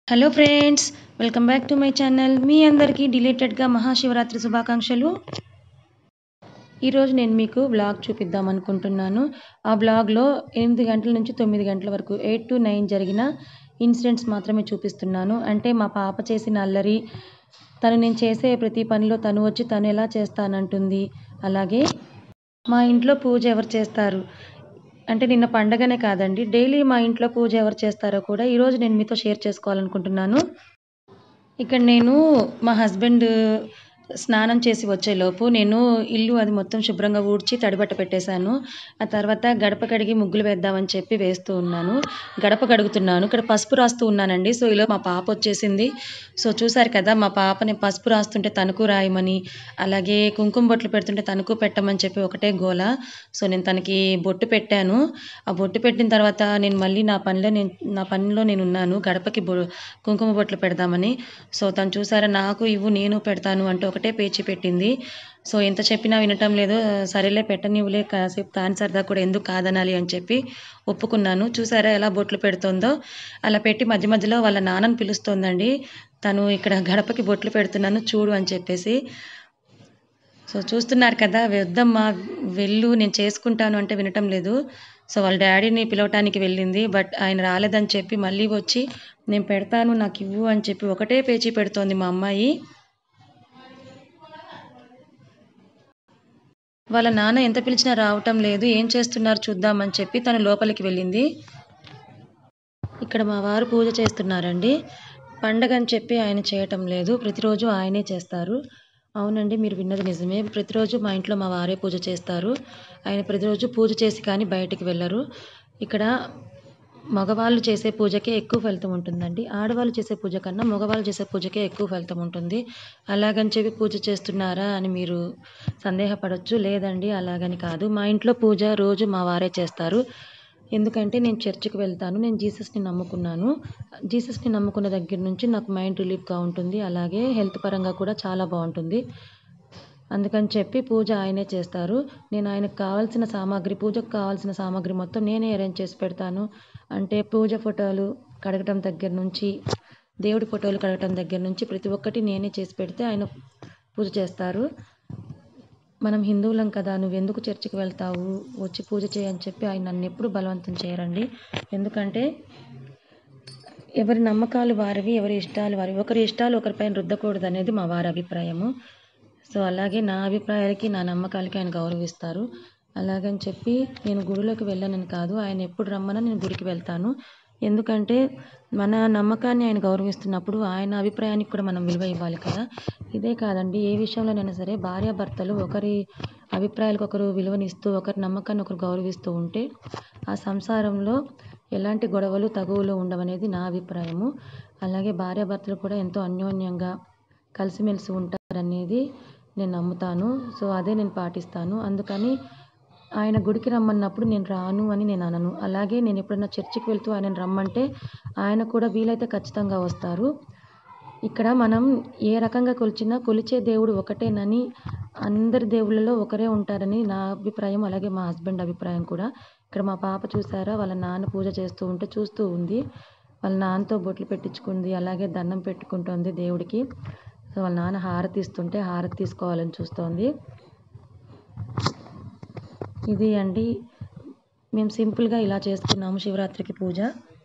hello friends welcome back to my channel మీ అందరికీ డిలేటెడ్గా మహాశివరాత్రి శుభాకాంక్షలు ఈరోజు నేను మీకు బ్లాగ్ చూపిద్దాం అనుకుంటున్నాను ఆ బ్లాగ్లో ఎనిమిది గంటల నుంచి తొమ్మిది గంటల వరకు ఎయిట్ టు నైన్ జరిగిన ఇన్సిడెంట్స్ మాత్రమే చూపిస్తున్నాను అంటే మా పాప చేసిన అల్లరి తను నేను చేసే ప్రతి పనిలో తను వచ్చి తను ఎలా చేస్తానంటుంది అలాగే మా ఇంట్లో పూజ ఎవరు చేస్తారు అంటే నిన్న పండగనే కాదండి డైలీ మా ఇంట్లో పూజ ఎవరు చేస్తారో కూడా ఈరోజు నేను మీతో షేర్ చేసుకోవాలనుకుంటున్నాను ఇక్కడ నేను మా హస్బెండ్ స్నానం చేసి వచ్చేలోపు నేను ఇల్లు అది మొత్తం శుభ్రంగా ఊడ్చి తడిబట్ట పెట్టేశాను ఆ తర్వాత గడప కడిగి ముగ్గులు వేద్దామని చెప్పి వేస్తూ ఉన్నాను గడప కడుగుతున్నాను ఇక్కడ పసుపు రాస్తూ ఉన్నానండి సో ఇలా మా పాప వచ్చేసింది సో చూసారు కదా మా పాపని పసుపు రాస్తుంటే తనకు రాయమని అలాగే కుంకుమ బొట్లు పెడుతుంటే తనకు పెట్టమని చెప్పి ఒకటే గోల సో నేను తనకి బొట్టు పెట్టాను ఆ బొట్టు పెట్టిన తర్వాత నేను మళ్ళీ నా పనిలో నేను నా పనిలో నేను ఉన్నాను గడపకి బొ కుంకుమ బొట్లు పెడదామని సో తను చూసారా నాకు ఇవ్వు నేను పెడతాను అంటే ఒకటే పేచి పెట్టింది సో ఎంత చెప్పినా వినటం లేదు సరేలే పెట్టనివ్వలే కాసేపు కాని సరదా కూడా ఎందుకు కాదనాలి అని చెప్పి ఒప్పుకున్నాను చూసారా ఎలా బొట్లు పెడుతుందో అలా పెట్టి మధ్య మధ్యలో వాళ్ళ నాన్నని పిలుస్తోందండి తను ఇక్కడ గడపకి బొట్లు పెడుతున్నాను చూడు అని చెప్పేసి సో చూస్తున్నారు కదా వద్దమ్మా వెళ్ళు నేను చేసుకుంటాను అంటే వినటం లేదు సో వాళ్ళ డాడీని పిలవటానికి వెళ్ళింది బట్ ఆయన రాలేదని చెప్పి మళ్ళీ వచ్చి నేను పెడతాను నాకు ఇవ్వు అని చెప్పి ఒకటే పేచీ పెడుతోంది మా అమ్మాయి వాళ్ళ నాన్న ఎంత పిలిచినా రావటం లేదు ఏం చేస్తున్నారు చూద్దామని చెప్పి తను లోపలికి వెళ్ళింది ఇక్కడ మా వారు పూజ చేస్తున్నారండి పండగ అని చెప్పి ఆయన చేయటం లేదు ప్రతిరోజు ఆయనే చేస్తారు అవునండి మీరు విన్నది నిజమే ప్రతిరోజు మా ఇంట్లో మా వారే పూజ చేస్తారు ఆయన ప్రతిరోజు పూజ చేసి కానీ బయటికి వెళ్ళరు ఇక్కడ మగవాళ్ళు చేసే పూజకే ఎక్కువ ఫలితం ఉంటుందండి ఆడవాళ్ళు చేసే పూజ కన్నా మగవాళ్ళు చేసే పూజకే ఎక్కువ ఫలితం ఉంటుంది అలాగని చెప్పి పూజ చేస్తున్నారా అని మీరు సందేహపడవచ్చు లేదండి అలాగని కాదు మా ఇంట్లో పూజ రోజు మా వారే చేస్తారు ఎందుకంటే నేను చర్చికి వెళ్తాను నేను జీసస్ని నమ్ముకున్నాను జీసస్ని నమ్ముకున్న దగ్గర నుంచి నాకు మైండ్ రిలీఫ్గా ఉంటుంది అలాగే హెల్త్ పరంగా కూడా చాలా బాగుంటుంది అందుకని చెప్పి పూజ ఆయనే చేస్తారు నేను ఆయనకు కావాల్సిన సామాగ్రి పూజకు కావాల్సిన సామాగ్రి మొత్తం నేనే అరేంజ్ చేసి పెడతాను అంటే పూజ ఫోటోలు కడగటం దగ్గర నుంచి దేవుడి ఫోటోలు కడగటం దగ్గర నుంచి ప్రతి ఒక్కటి నేనే చేసి పెడితే ఆయన పూజ చేస్తారు మనం హిందువులం కదా నువ్వు ఎందుకు చర్చికి వెళ్తావు వచ్చి పూజ చేయని చెప్పి ఆయన నన్ను ఎప్పుడు బలవంతం చేయరండి ఎందుకంటే ఎవరి నమ్మకాలు వారివి ఎవరి ఇష్టాలు వారివి ఒకరి ఇష్టాలు ఒకరిపైన రుద్దకూడదు అనేది మా వారి అభిప్రాయము సో అలాగే నా అభిప్రాయాలకి నా నమ్మకాలకి ఆయన గౌరవిస్తారు అలాగని చెప్పి నేను గుడిలోకి వెళ్ళానని కాదు ఆయన ఎప్పుడు రమ్మన్నా నేను గుడికి వెళ్తాను ఎందుకంటే మన నమ్మకాన్ని ఆయన గౌరవిస్తున్నప్పుడు ఆయన అభిప్రాయానికి కూడా మనం విలువ ఇవ్వాలి కదా ఇదే కాదండి ఏ విషయంలోనైనా సరే భార్యాభర్తలు ఒకరి అభిప్రాయాలకు ఒకరు విలువనిస్తూ ఒకరి నమ్మకాన్ని ఒకరు గౌరవిస్తూ ఉంటే ఆ సంసారంలో ఎలాంటి గొడవలు తగువులు ఉండవనేది నా అభిప్రాయము అలాగే భార్యాభర్తలు కూడా ఎంతో అన్యోన్యంగా కలిసిమెలిసి ఉంటారనేది నేను నమ్ముతాను సో అదే నేను పాటిస్తాను అందుకని ఆయన గుడికి రమ్మన్నప్పుడు నేను రాను అని నేను అనను అలాగే నేను ఎప్పుడైనా చర్చికి వెళ్తూ ఆయనను రమ్మంటే ఆయన కూడా వీలైతే ఖచ్చితంగా వస్తారు ఇక్కడ మనం ఏ రకంగా కొలిచినా కొలిచే దేవుడు ఒకటేనని అందరి దేవుళ్ళలో ఒకరే ఉంటారని నా అభిప్రాయం అలాగే మా హస్బెండ్ అభిప్రాయం కూడా ఇక్కడ మా పాప చూసారా వాళ్ళ నాన్న పూజ చేస్తూ ఉంటే చూస్తూ ఉంది వాళ్ళ నాన్నతో బొట్లు పెట్టించుకుంది అలాగే దండం పెట్టుకుంటుంది దేవుడికి సో వాళ్ళ నాన్న హారతి ఇస్తుంటే హారతి తీసుకోవాలని చూస్తోంది ఇది అండి మేము సింపుల్గా ఇలా చేసుకున్నాము శివరాత్రికి పూజ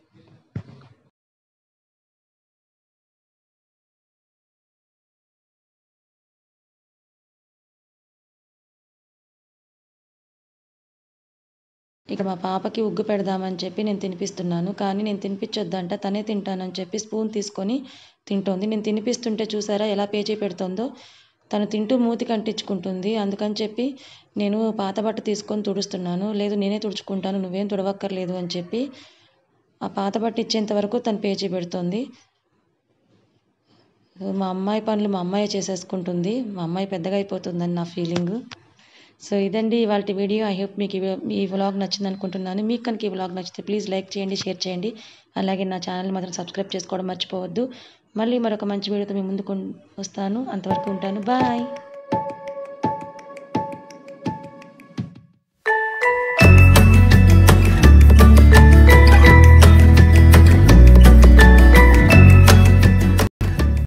ఇక మా పాపకి ఉగ్గు పెడదామని చెప్పి నేను తినిపిస్తున్నాను కానీ నేను తినిపించొద్దంట తనే తింటానని చెప్పి స్పూన్ తీసుకొని తింటోంది నేను తినిపిస్తుంటే చూసారా ఎలా పేచీ పెడుతుందో తను తింటూ మూతి కంటించుకుంటుంది అందుకని చెప్పి నేను పాత బట్ట తీసుకొని తుడుస్తున్నాను లేదు నేనే తుడుచుకుంటాను నువ్వేం తుడవక్కర్లేదు అని చెప్పి ఆ పాత బట్ట ఇచ్చేంత వరకు తను పేచీ పెడుతుంది మా అమ్మాయి పనులు మా అమ్మాయి చేసేసుకుంటుంది మా అమ్మాయి పెద్దగా అయిపోతుందని నా ఫీలింగ్ సో ఇదండి ఇవాళ వీడియో ఐ హోప్ మీకు ఈ వ్లాగ్ నచ్చింది అనుకుంటున్నాను మీకు కనుక ఈ వ్లాగ్ నచ్చితే ప్లీజ్ లైక్ చేయండి షేర్ చేయండి అలాగే నా ఛానల్ మాత్రం సబ్స్క్రైబ్ చేసుకోవడం మర్చిపోవద్దు మళ్ళీ మరొక మంచి వీడియోతో మీ ముందుకు వస్తాను అంతవరకు ఉంటాను బాయ్